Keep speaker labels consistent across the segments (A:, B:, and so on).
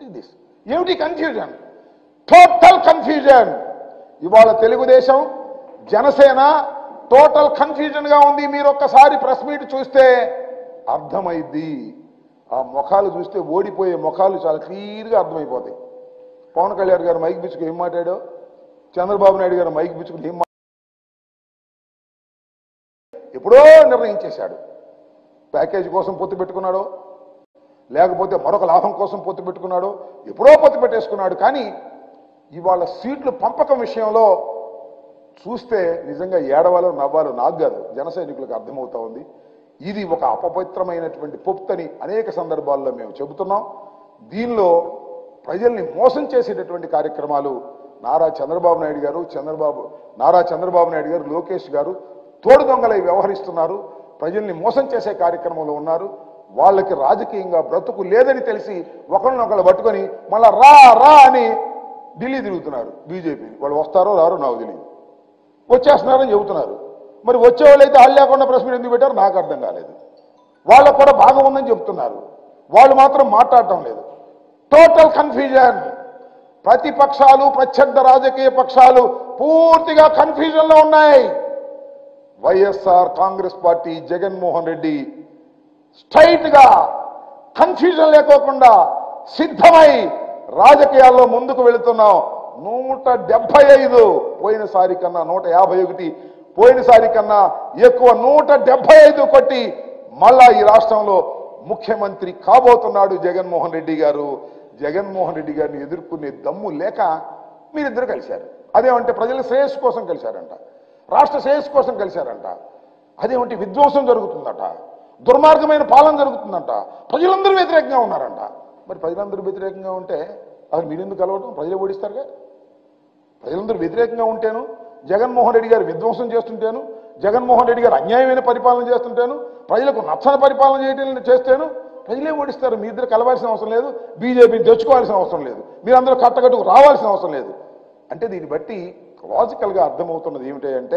A: what is this ఏమిటి confusion total confusion ఇవాళ Telugu Desam Janasena total confusion గా ఉంది మీరు ఒక్కసారి ప్రెస్ మీట్ చూస్తే అర్థమైద్ది ఆ ముఖాలు చూస్తే ఓడిపోయే ముఖాలు చాలా క్లియర్గా అర్థమైపోతాయి పవన్ కళ్యాణ్ గారు మైక్ పిచ్చుకు ఏం మాట్లాడో చంద్రబాబు నాయుడు గారు మైక్ పిచ్చుకుని ఏం మా- ఎప్పుడో నిర్ణయించేశాడు ప్యాకేజీ కోసం పొత్తు పెట్టుకున్నాడో లేకపోతే మరొక లాభం కోసం పొత్తు పెట్టుకున్నాడు ఎప్పుడో పొత్తు పెట్టేసుకున్నాడు కానీ ఇవాళ సీట్లు పంపకం విషయంలో చూస్తే నిజంగా ఏడవాలో నవ్వాలో నాకు కాదు జన సైనికులకు అర్థమవుతా ఉంది ఇది ఒక అపవిత్రమైనటువంటి పొత్తని అనేక సందర్భాల్లో మేము చెబుతున్నాం దీనిలో ప్రజల్ని మోసం చేసేటటువంటి కార్యక్రమాలు నారా చంద్రబాబు నాయుడు గారు చంద్రబాబు నారా చంద్రబాబు నాయుడు గారు లోకేష్ గారు తోడు దొంగలై వ్యవహరిస్తున్నారు ప్రజల్ని మోసం చేసే కార్యక్రమంలో ఉన్నారు వాళ్ళకి రాజకీయంగా బ్రతుకు లేదని తెలిసి ఒకరినొకరు పట్టుకొని మళ్ళా రా రా అని ఢిల్లీ తిరుగుతున్నారు బీజేపీ వాళ్ళు వస్తారో రారో నాకు తెలియదు వచ్చేస్తున్నారని చెబుతున్నారు మరి వచ్చే వాళ్ళు అయితే వాళ్ళు లేకుండా ప్రెస్ మీట్ ఎందుకు పెట్టారు నాకు అర్థం కాలేదు వాళ్ళకు కూడా భాగం ఉందని చెప్తున్నారు వాళ్ళు మాత్రం మాట్లాడటం లేదు టోటల్ కన్ఫ్యూజన్ ప్రతిపక్షాలు ప్రత్యర్థ రాజకీయ పక్షాలు పూర్తిగా కన్ఫ్యూజన్ లో ఉన్నాయి వైఎస్ఆర్ కాంగ్రెస్ పార్టీ జగన్మోహన్ రెడ్డి స్ట్రైట్ గా కన్ఫ్యూజన్ లేకోకుండా సిద్ధమై రాజకీయాల్లో ముందుకు వెళుతున్నాం నూట డెబ్బై ఐదు పోయినసారి కన్నా నూట యాభై ఒకటి పోయినసారి కన్నా ఎక్కువ నూట డెబ్బై ఐదు కొట్టి మళ్ళా ఈ రాష్ట్రంలో ముఖ్యమంత్రి కాబోతున్నాడు జగన్మోహన్ రెడ్డి గారు జగన్మోహన్ రెడ్డి గారిని ఎదుర్కొనే దమ్ము లేక మీరిద్దరు కలిశారు అదేమంటే ప్రజల శ్రేయస్సు కోసం కలిశారంట రాష్ట్ర శ్రేయస్సు కోసం కలిశారంట అదేమంటే విధ్వంసం జరుగుతుందట దుర్మార్గమైన పాలన జరుగుతుందంట ప్రజలందరూ వ్యతిరేకంగా ఉన్నారంట మరి ప్రజలందరూ వ్యతిరేకంగా ఉంటే అసలు మీరెందుకు కలవడం ప్రజలు ఓడిస్తారుగా ప్రజలందరూ వ్యతిరేకంగా ఉంటేను జగన్మోహన్ రెడ్డి గారు విధ్వంసం చేస్తుంటేను జగన్మోహన్ రెడ్డి గారు అన్యాయమైన పరిపాలన చేస్తుంటేను ప్రజలకు నచ్చని పరిపాలన చేయడం చేస్తేను ప్రజలే ఓడిస్తారు మీ ఇద్దరు కలవాల్సిన అవసరం లేదు బీజేపీని తెచ్చుకోవాల్సిన అవసరం లేదు మీరందరూ కట్టకట్టుకు రావాల్సిన అవసరం లేదు అంటే దీన్ని బట్టి లాజికల్గా అర్థమవుతున్నది ఏమిటంటే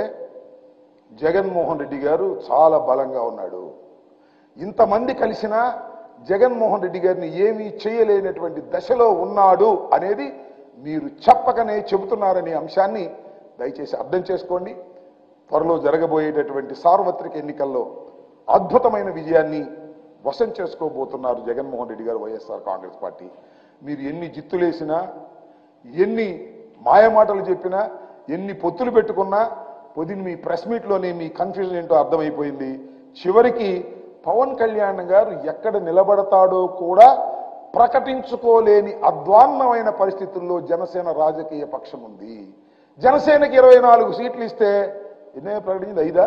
A: జగన్మోహన్ రెడ్డి గారు చాలా బలంగా ఉన్నాడు ఇంతమంది కలిసినా జగన్మోహన్ రెడ్డి గారిని ఏమీ చేయలేనటువంటి దశలో ఉన్నాడు అనేది మీరు చెప్పకనే చెబుతున్నారనే అంశాన్ని దయచేసి అర్థం చేసుకోండి త్వరలో జరగబోయేటటువంటి సార్వత్రిక ఎన్నికల్లో అద్భుతమైన విజయాన్ని వశం చేసుకోబోతున్నారు జగన్మోహన్ రెడ్డి గారు వైఎస్ఆర్ కాంగ్రెస్ పార్టీ మీరు ఎన్ని జిత్తులేసినా ఎన్ని మాయమాటలు చెప్పినా ఎన్ని పొత్తులు పెట్టుకున్నా పొద్దున్న మీ ప్రెస్ మీట్లోనే మీ కన్ఫ్యూజన్ ఏంటో అర్థమైపోయింది చివరికి పవన్ కళ్యాణ్ గారు ఎక్కడ నిలబడతాడో కూడా ప్రకటించుకోలేని అధ్వాన్నమైన పరిస్థితుల్లో జనసేన రాజకీయ పక్షం ఉంది జనసేనకి ఇరవై నాలుగు సీట్లు ఇస్తే ఎన్నే ప్రకటించింది ఐదా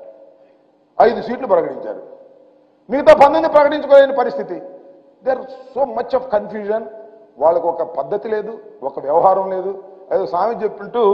A: ఐదు సీట్లు ప్రకటించారు మిగతా పంతొమ్మిది ప్రకటించుకోలేని పరిస్థితి there so much of confusion వాళ్ళకు ఒక పద్ధతి లేదు ఒక వ్యవహారం లేదు ఏదో స్వామి చెప్తుంటూ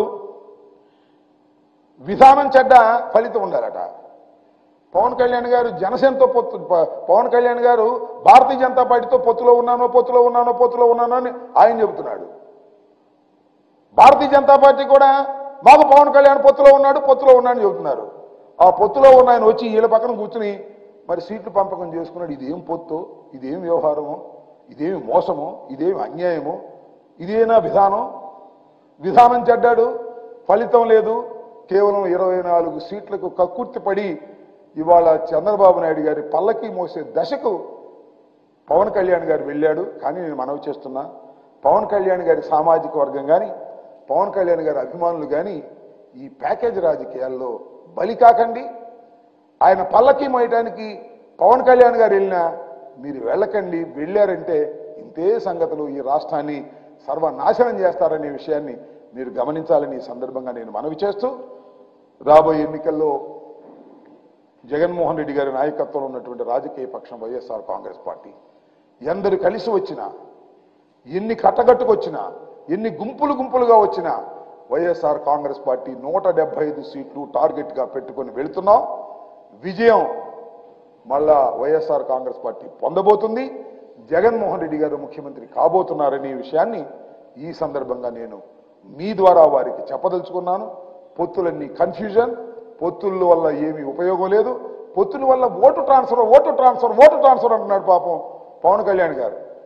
A: విధానం చెడ్డ ఫలితం ఉండాలట పవన్ కళ్యాణ్ గారు జనసేనతో పొత్తు ప- పవన్ కళ్యాణ్ గారు భారతీయ జనతా పార్టీతో పొత్తులో ఉన్నానో పొత్తులో ఉన్నానో పొత్తులో ఉన్నానో అని ఆయన చెబుతున్నాడు భారతీయ జనతా పార్టీ కూడా మాకు పవన్ కళ్యాణ్ పొత్తులో ఉన్నాడు పొత్తులో ఉన్నాడని చెబుతున్నారు ఆ పొత్తులో ఉన్న ఆయన వచ్చి వీళ్ళ పక్కన కూర్చుని మరి సీట్లు పంపకం చేసుకున్నాడు ఇదేం పొత్తు ఇదేం వ్యవహారము ఇదేమి మోసము ఇదేమి అన్యాయము ఇదేనా విధానం విధానం చెడ్డాడు ఫలితం లేదు కేవలం ఇరవై నాలుగు సీట్లకు కక్కుర్తి పడి ఇవాళ చంద్రబాబు నాయుడు గారి పల్లకి మోసే దశకు పవన్ కళ్యాణ్ గారు వెళ్ళాడు కానీ నేను మనవి చేస్తున్నా పవన్ కళ్యాణ్ గారి సామాజిక వర్గం కానీ పవన్ కళ్యాణ్ గారి అభిమానులు కానీ ఈ ప్యాకేజ్ రాజకీయాల్లో బలి కాకండి ఆయన పల్లకి మోయటానికి పవన్ కళ్యాణ్ గారు వెళ్ళినా మీరు వెళ్ళకండి వెళ్ళారంటే ఇంతే సంగతులు ఈ రాష్ట్రాన్ని సర్వనాశనం చేస్తారనే విషయాన్ని మీరు గమనించాలని ఈ సందర్భంగా నేను మనవి చేస్తూ రాబోయే ఎన్నికల్లో జగన్మోహన్ రెడ్డి గారి నాయకత్వంలో ఉన్నటువంటి రాజకీయ పక్షం వైఎస్ఆర్ కాంగ్రెస్ పార్టీ ఎందరు కలిసి వచ్చినా ఎన్ని కట్టగట్టుకొచ్చినా ఎన్ని గుంపులు గుంపులుగా వచ్చినా వైఎస్ఆర్ కాంగ్రెస్ పార్టీ నూట డెబ్బై ఐదు సీట్లు టార్గెట్ గా పెట్టుకొని వెళుతున్నాం విజయం మళ్ళా వైఎస్ఆర్ కాంగ్రెస్ పార్టీ పొందబోతుంది జగన్మోహన్ రెడ్డి గారు ముఖ్యమంత్రి కాబోతున్నారనే విషయాన్ని ఈ సందర్భంగా నేను మీ ద్వారా వారికి చెప్పదలుచుకున్నాను పొత్తులన్నీ కన్ఫ్యూజన్ పొత్తుల వల్ల ఏమీ ఉపయోగం లేదు పొత్తుల వల్ల vote transfer vote transfer vote transfer అంటున్నాడు పాపం పవన్ కళ్యాణ్ గారు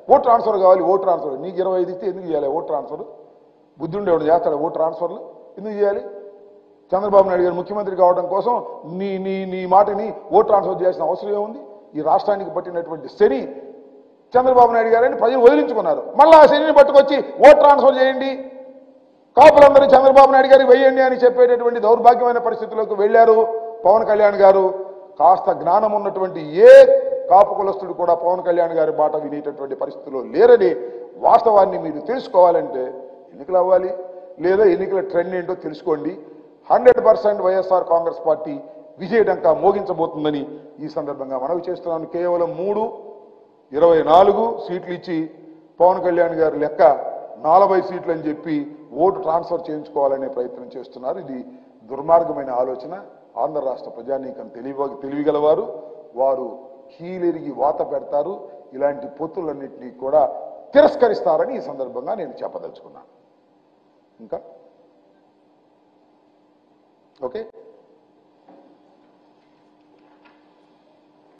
A: ఓట్ ట్రాన్స్ఫర్ కావాలి ఓట్ ట్రాన్స్ఫర్ నీకు ఇరవై ఐదు ఇస్తే ఎందుకు చేయాలి ఓట్ ట్రాన్స్ఫర్ బుద్ధి ఉండేవాడు చేస్తాడు ఓట్ ట్రాన్స్ఫర్లు ఎందుకు చేయాలి చంద్రబాబు నాయుడు గారు ముఖ్యమంత్రి కావడం కోసం నీ నీ నీ మాటని ఓట్ ట్రాన్స్ఫర్ చేయాల్సిన అవసరం ఏముంది ఈ రాష్ట్రానికి పట్టినటువంటి శని చంద్రబాబు నాయుడు గారని ప్రజలు వదిలించుకున్నారు మళ్ళీ ఆ శనిని పట్టుకొచ్చి ఓట్ ట్రాన్స్ఫర్ చేయండి కాపులందరూ చంద్రబాబు నాయుడు గారికి వెయ్యండి అని చెప్పేటటువంటి దౌర్భాగ్యమైన పరిస్థితుల్లోకి వెళ్ళారు పవన్ కళ్యాణ్ గారు కాస్త జ్ఞానం ఉన్నటువంటి ఏ కాపు కులస్తుడు కూడా పవన్ కళ్యాణ్ గారి మాట వినేటటువంటి పరిస్థితిలో లేరని వాస్తవాన్ని మీరు తెలుసుకోవాలంటే ఎన్నికలు అవ్వాలి లేదా ఎన్నికల ట్రెండ్ ఏంటో తెలుసుకోండి hundred percent YSR Congress party విజయడంకా మోగించబోతుందని ఈ సందర్భంగా మనవి చేస్తున్నాను కేవలం మూడు ఇరవై నాలుగు సీట్లు ఇచ్చి పవన్ కళ్యాణ్ గారు లెక్క నలభై సీట్లు అని చెప్పి ఓటు ట్రాన్స్ఫర్ చేయించుకోవాలనే ప్రయత్నం చేస్తున్నారు ఇది దుర్మార్గమైన ఆలోచన ఆంధ్ర రాష్ట్ర ప్రజానీకం తెలివ తెలివిగలవారు వారు కీలెరిగి వాత పెడతారు ఇలాంటి పొత్తులన్నింటినీ కూడా తిరస్కరిస్తారని ఈ సందర్భంగా నేను చెప్పదలుచుకున్నాను ఇంకా ఓకే